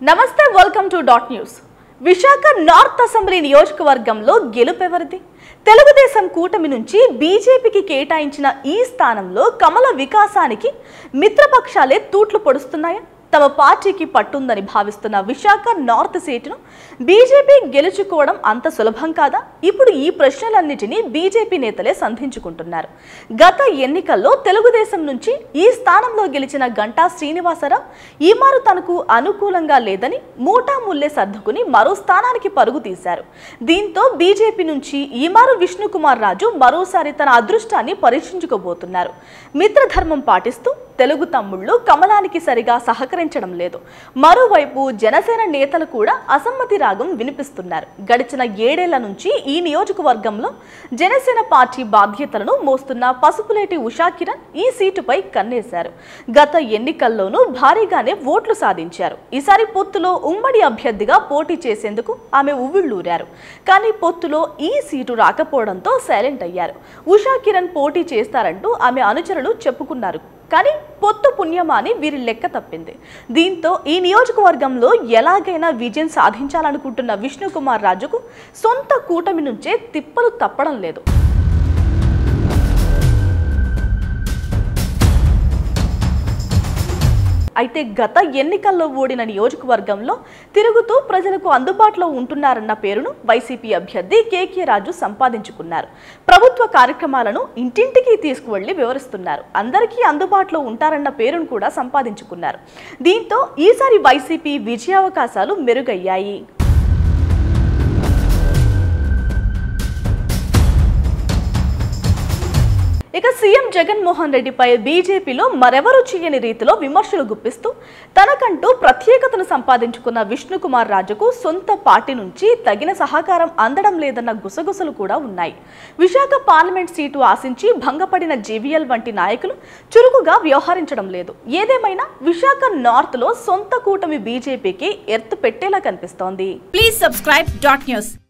నమస్తే welcome to dot news Visakha north assembly నియోజకవర్గంలో గెలుపెవరిది తెలుగుదేశం కూటమి నుంచి బీజేపీకి కేటాయించిన ఈ స్థానంలో కమల వికాసానికి మిత్రపక్షాలే తూట్లు పొడుస్తున్నాయా తమ పార్టీకి పట్టుందని భావిస్తున్న విశాఖ నార్త్ సీటును బీజేపీ గెలుచుకోవడం అంత సులభం కాదా ఇప్పుడు ఈ ప్రశ్నలన్నిటినీ బీజేపీ నేతలే సంధించుకుంటున్నారు గత ఎన్నికల్లో తెలుగుదేశం నుంచి ఈ స్థానంలో గెలిచిన గంటా శ్రీనివాసరావు ఈ మారు తనకు అనుకూలంగా లేదని మూటా ముల్లే సర్దుకుని మరో స్థానానికి పరుగు తీశారు దీంతో బీజేపీ నుంచి ఈ మారు విష్ణుకుమార్ రాజు మరోసారి తన అదృష్టాన్ని పరీక్షించుకోబోతున్నారు మిత్రధర్మం పాటిస్తూ తెలుగు తమ్ముళ్ళు కమలానికి సరిగా సహకరించడం లేదు మరోవైపు జనసేన నేతలు కూడా అసమ్మతి రాగం వినిపిస్తున్నారు గడిచిన ఏడేళ్ల నుంచి ఈ నియోజకవర్గంలో జనసేన పార్టీ బాధ్యతలను మోస్తున్న పసుపులేటి ఉషా కిరణ్ ఈ సీటుపై కన్నేశారు గత ఎన్నికల్లోనూ భారీగానే ఓట్లు సాధించారు ఈసారి పొత్తులో ఉమ్మడి అభ్యర్థిగా పోటీ చేసేందుకు ఆమె ఉవ్విళ్ళూరారు కానీ పొత్తులో ఈ సీటు రాకపోవడంతో సైలెంట్ అయ్యారు ఉషా కిరణ్ పోటీ చేస్తారంటూ ఆమె అనుచరులు చెప్పుకున్నారు కానీ పొత్తు పుణ్యమాని వీరి లెక్క తప్పింది దీంతో ఈ నియోజకవర్గంలో ఎలాగైనా విజయం సాధించాలనుకుంటున్న విష్ణుకుమార్ రాజుకు సొంత కూటమి నుంచే తిప్పలు తప్పడం లేదు అయితే గత ఎన్నికల్లో ఓడిన నియోజకవర్గంలో తిరుగుతూ ప్రజలకు అందుబాటులో ఉంటున్నారన్న పేరును వైసీపీ అభ్యర్థి కేకే రాజు సంపాదించుకున్నారు ప్రభుత్వ కార్యక్రమాలను ఇంటింటికి తీసుకువెళ్లి వివరిస్తున్నారు అందరికీ అందుబాటులో ఉంటారన్న పేరును కూడా సంపాదించుకున్నారు దీంతో ఈసారి వైసీపీ విజయావకాశాలు మెరుగయ్యాయి ఇక సీఎం జగన్మోహన్ రెడ్డిపై బీజేపీలో మరెవరూ చేయని రీతిలో విమర్శలు గుప్పిస్తూ తనకంటూ ప్రత్యేకతను సంపాదించుకున్న విష్ణుకుమార్ రాజుకు సొంత పార్టీ నుంచి తగిన సహకారం అందడం లేదన్న గుసగుసలు కూడా ఉన్నాయి విశాఖ పార్లమెంట్ సీటు ఆశించి భంగపడిన జీవీఎల్ వంటి నాయకులు చురుకుగా వ్యవహరించడం లేదు ఏదేమైనా విశాఖ నార్త్లో సొంత కూటమి బీజేపీకి ఎర్త్ పెట్టేలా కనిపిస్తోంది Please subscribe dot news.